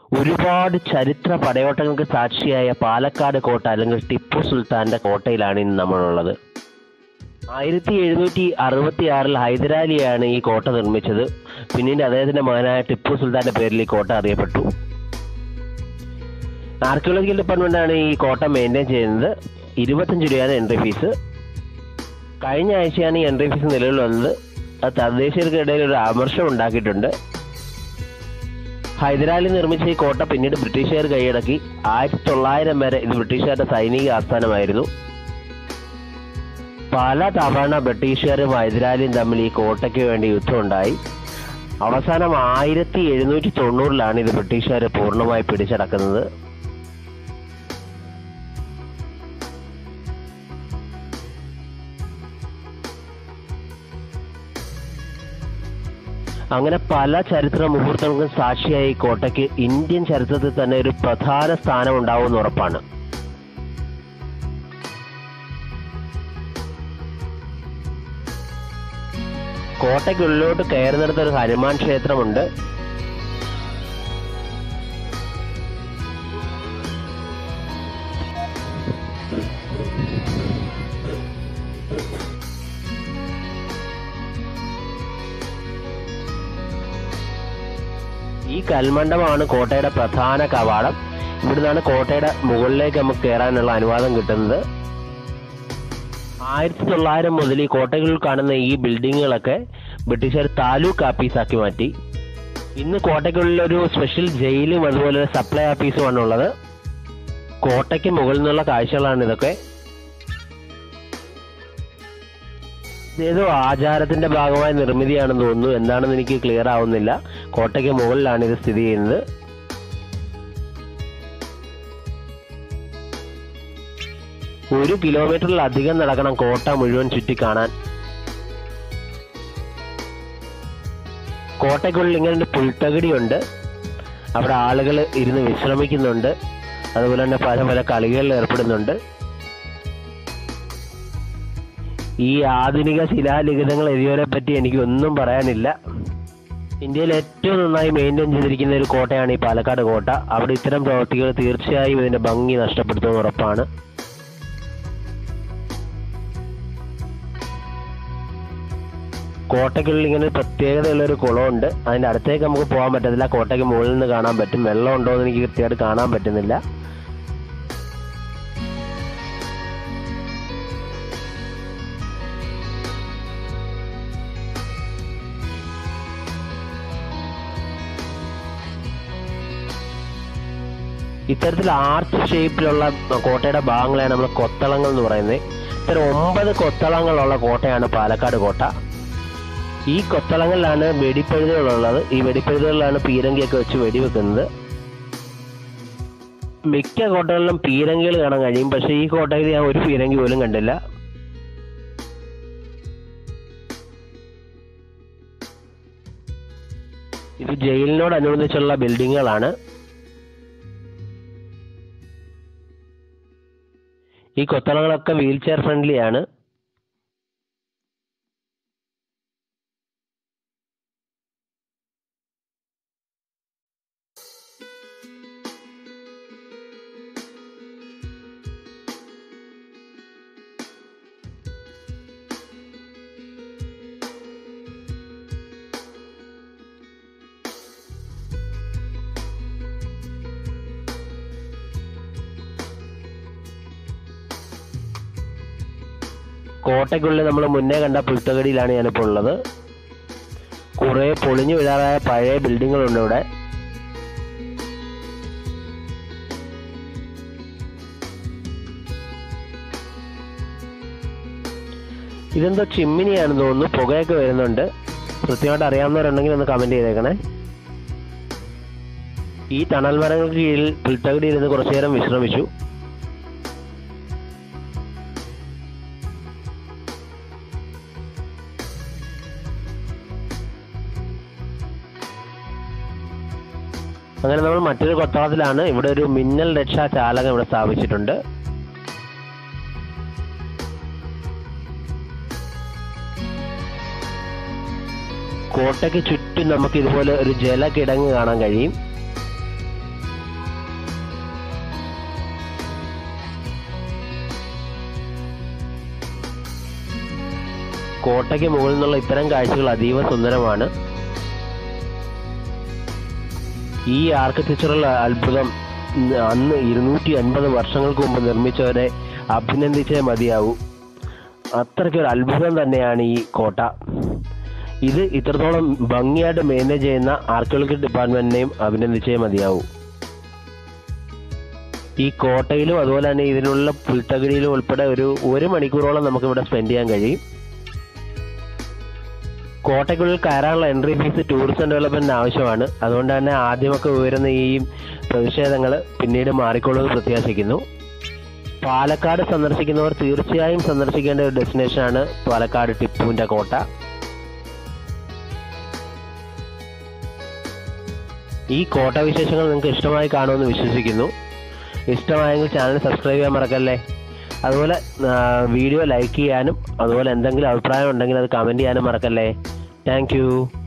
ഒരുപാട് ചരിത്ര പടയോട്ടങ്ങൾക്ക് സാക്ഷിയായ പാലക്കാട് കോട്ട അല്ലെങ്കിൽ ടിപ്പു സുൽത്താന്റെ കോട്ടയിലാണ് ഇന്ന് നമ്മളുള്ളത് ആയിരത്തി എഴുന്നൂറ്റി അറുപത്തി ആറിൽ ഹൈദരാലിയാണ് ഈ കോട്ട നിർമ്മിച്ചത് പിന്നീട് അദ്ദേഹത്തിന്റെ മകനായ ടിപ്പു സുൽത്താന്റെ പേരിൽ ഈ കോട്ട അറിയപ്പെട്ടു ആർക്കിയോളജിക്കൽ ഡിപ്പാർട്ട്മെന്റാണ് ഈ കോട്ട മെയിൻറ്റെയിൻ ചെയ്യുന്നത് ഇരുപത്തഞ്ച് രൂപയാണ് എൻട്രി ഫീസ് കഴിഞ്ഞ ആഴ്ചയാണ് ഈ എൻട്രി ഫീസ് നിലവിൽ വന്നത് അത് തദ്ദേശീയർക്കിടയിൽ ഒരു ആമർശം ഉണ്ടാക്കിയിട്ടുണ്ട് ഹൈദരാലി നിർമ്മിച്ച ഈ കോട്ട പിന്നീട് ബ്രിട്ടീഷുകാർ കൈയടക്കി ആയിരത്തി തൊള്ളായിരം വരെ ഇത് ബ്രിട്ടീഷുകാരുടെ സൈനിക ആസ്ഥാനമായിരുന്നു പല തവണ ബ്രിട്ടീഷുകാരും ഹൈദരാലിയും തമ്മിൽ ഈ കോട്ടയ്ക്ക് വേണ്ടി യുദ്ധമുണ്ടായി അവസാനം ആയിരത്തി എഴുന്നൂറ്റി തൊണ്ണൂറിലാണ് ഇത് ബ്രിട്ടീഷുകാർ പൂർണ്ണമായി പിടിച്ചടക്കുന്നത് അങ്ങനെ പല ചരിത്ര മുഹൂർത്തങ്ങൾക്കും സാക്ഷിയായ ഈ കോട്ടയ്ക്ക് ഇന്ത്യൻ ചരിത്രത്തിൽ തന്നെ ഒരു പ്രധാന സ്ഥാനം ഉണ്ടാവുമെന്ന് ഉറപ്പാണ് കോട്ടയ്ക്കുള്ളിലോട്ട് കയറുന്നിടത്ത് ഒരു ഹനുമാൻ ക്ഷേത്രമുണ്ട് ഈ കൽമണ്ഡപമാണ് കോട്ടയുടെ പ്രധാന കവാടം ഇവിടുന്നാണ് കോട്ടയുടെ മുകളിലേക്ക് നമുക്ക് കയറാനുള്ള അനുവാദം കിട്ടുന്നത് ആയിരത്തി തൊള്ളായിരം മുതൽ ഈ കോട്ടകളിൽ കാണുന്ന ഈ ബിൽഡിങ്ങുകളൊക്കെ ബ്രിട്ടീഷുകാർ താലൂക്ക് ആക്കി മാറ്റി ഇന്ന് കോട്ടയ്ക്കുള്ളിൽ ഒരു സ്പെഷ്യൽ ജയിലും അതുപോലെ ഒരു സപ്ലൈ ഓഫീസുമാണ് ഉള്ളത് കോട്ടയ്ക്ക് മുകളിൽ നിന്നുള്ള കാഴ്ചകളാണ് ഇതൊക്കെ ഇതേതോ ആചാരത്തിന്റെ ഭാഗമായ നിർമ്മിതിയാണെന്ന് തോന്നുന്നു എന്താണെന്ന് എനിക്ക് ക്ലിയർ ആവുന്നില്ല കോട്ടയ്ക്ക് മുകളിലാണ് ഇത് സ്ഥിതി ചെയ്യുന്നത് ഒരു കിലോമീറ്ററിലധികം നടക്കണം കോട്ട മുഴുവൻ ചുറ്റി കാണാൻ കോട്ടയ്ക്കുള്ളിൽ ഇങ്ങനെ ഒരു പുൽത്തകിടിയുണ്ട് അവിടെ ആളുകൾ ഇരുന്ന് വിശ്രമിക്കുന്നുണ്ട് അതുപോലെ തന്നെ പല പല കളികളിൽ ഏർപ്പെടുന്നുണ്ട് ഈ ആധുനിക ശിലാലിഖിതങ്ങൾ എഴുതിയവരെ പറ്റി എനിക്ക് ഒന്നും പറയാനില്ല ഇന്ത്യയിൽ ഏറ്റവും നന്നായി മെയിൻറ്റെയിൻ ചെയ്തിരിക്കുന്ന ഒരു കോട്ടയാണ് ഈ പാലക്കാട് കോട്ട അവിടെ ഇത്തരം പ്രവൃത്തികൾ തീർച്ചയായും ഇതിന്റെ ഭംഗി നഷ്ടപ്പെടുത്തുമെന്ന് ഉറപ്പാണ് കോട്ടയ്ക്കുള്ളിൽ ഇങ്ങനെ ഒരു പ്രത്യേകതയുള്ള ഒരു കുളമുണ്ട് അതിന്റെ അടുത്തേക്ക് നമുക്ക് പോകാൻ പറ്റത്തില്ല കോട്ടയ്ക്ക് മുകളിൽ നിന്ന് കാണാൻ പറ്റും വെള്ളം ഉണ്ടോ എന്ന് എനിക്ക് കൃത്യമായിട്ട് കാണാൻ പറ്റുന്നില്ല ഇത്തരത്തിൽ ആർച്ച് ഷേപ്പിലുള്ള കോട്ടയുടെ ഭാഗങ്ങളെയാണ് നമ്മൾ കൊത്തളങ്ങൾ എന്ന് പറയുന്നത് ഇത്തരം ഒമ്പത് കൊത്തളങ്ങളുള്ള കോട്ടയാണ് പാലക്കാട് കോട്ട ഈ കൊത്തളങ്ങളിലാണ് വെടിപ്പഴുതുകളുള്ളത് ഈ വെടിപ്പഴുതുകളിലാണ് പീരങ്കിയൊക്കെ വെച്ച് വെടിവെക്കുന്നത് മിക്ക കോട്ടകളിലും പീരങ്കികൾ കാണാൻ കഴിയും പക്ഷെ ഈ കോട്ടയിൽ ഞാൻ ഒരു പീരങ്കി പോലും കണ്ടില്ല ഇത് ജയിലിനോടനുബന്ധിച്ചുള്ള ബിൽഡിങ്ങുകളാണ് ഈ കൊത്തളങ്ങളൊക്കെ വീൽ ചെയർ ഫ്രണ്ട്ലി ആണ് കോട്ടയ്ക്കുള്ളിൽ നമ്മൾ മുന്നേ കണ്ട പുൽത്തകടിയിലാണ് ഞാനിപ്പോൾ ഉള്ളത് കുറെ പൊളിഞ്ഞു വീഴാറായ പഴയ ബിൽഡിങ്ങുകളുണ്ട് ഇവിടെ ഇതെന്തോ ചിമ്മിനിയാണെന്ന് തോന്നുന്നു പുകയൊക്കെ വരുന്നുണ്ട് കൃത്യമായിട്ട് അറിയാവുന്നവരുണ്ടെങ്കിൽ ഒന്ന് കമന്റ് ചെയ്തേക്കണേ ഈ തണൽ മരങ്ങൾക്ക് കീഴിൽ പുൽത്തകടി ഇരുന്ന് കുറച്ചു നേരം വിശ്രമിച്ചു അങ്ങനെ നമ്മൾ മറ്റൊരു കൊത്തളത്തിലാണ് ഇവിടെ ഒരു മിന്നൽ രക്ഷാ ചാലകം ഇവിടെ സ്ഥാപിച്ചിട്ടുണ്ട് കോട്ടയ്ക്ക് ചുറ്റും നമുക്ക് ഇതുപോലെ ഒരു ജലകിടങ്ങ് കാണാൻ കഴിയും കോട്ടയ്ക്ക് മുകളിൽ നിന്നുള്ള ഇത്തരം കാഴ്ചകൾ അതീവ സുന്ദരമാണ് ഈ ആർക്കിടെക്ചറൽ അത്ഭുതം ഉം, അന്ന് ഇരുന്നൂറ്റി അൻപത് വർഷങ്ങൾക്ക് മുമ്പ് നിർമ്മിച്ചവരെ അഭിനന്ദിച്ചേ മതിയാവൂ അത്രയ്ക്കൊരു അത്ഭുതം തന്നെയാണ് ഈ കോട്ട ഇത് ഇത്രത്തോളം ഭംഗിയായിട്ട് മാനേജ് ചെയ്യുന്ന ആർക്കിയോളജി ഡിപ്പാർട്ട്മെന്റിനെയും അഭിനന്ദിച്ചേ മതിയാവൂ ഈ കോട്ടയിലും അതുപോലെ തന്നെ ഇതിനുള്ള പുൽത്തകിടിയിലും ഉൾപ്പെടെ ഒരു ഒരു മണിക്കൂറോളം നമുക്ക് ഇവിടെ സ്പെൻഡ് ചെയ്യാൻ കഴിയും കോട്ടയ്ക്കുള്ളിൽ കയറാനുള്ള എൻട്രി ഫീസ് ടൂറിസം ഡെവലപ്മെന്റിന് ആവശ്യമാണ് അതുകൊണ്ട് തന്നെ ആദ്യമൊക്കെ ഉയരുന്ന ഈ പ്രതിഷേധങ്ങൾ പിന്നീട് മാറിക്കൊള്ളുമെന്ന് പ്രത്യാശിക്കുന്നു പാലക്കാട് സന്ദർശിക്കുന്നവർ തീർച്ചയായും സന്ദർശിക്കേണ്ട ഒരു ഡെസ്റ്റിനേഷനാണ് പാലക്കാട് ടിപ്പുവിന്റെ കോട്ട ഈ കോട്ട വിശേഷങ്ങൾ നിങ്ങൾക്ക് ഇഷ്ടമായി കാണുമെന്ന് വിശ്വസിക്കുന്നു ഇഷ്ടമായെങ്കിൽ ചാനൽ സബ്സ്ക്രൈബ് ചെയ്യാൻ മറക്കല്ലേ അതുപോലെ ആ, വീഡിയോ ലൈക്ക് ചെയ്യാനും അതുപോലെ എന്തെങ്കിലും അഭിപ്രായം ഉണ്ടെങ്കിൽ അത് കമൻറ്റ് ചെയ്യാനും മറക്കല്ലേ താങ്ക്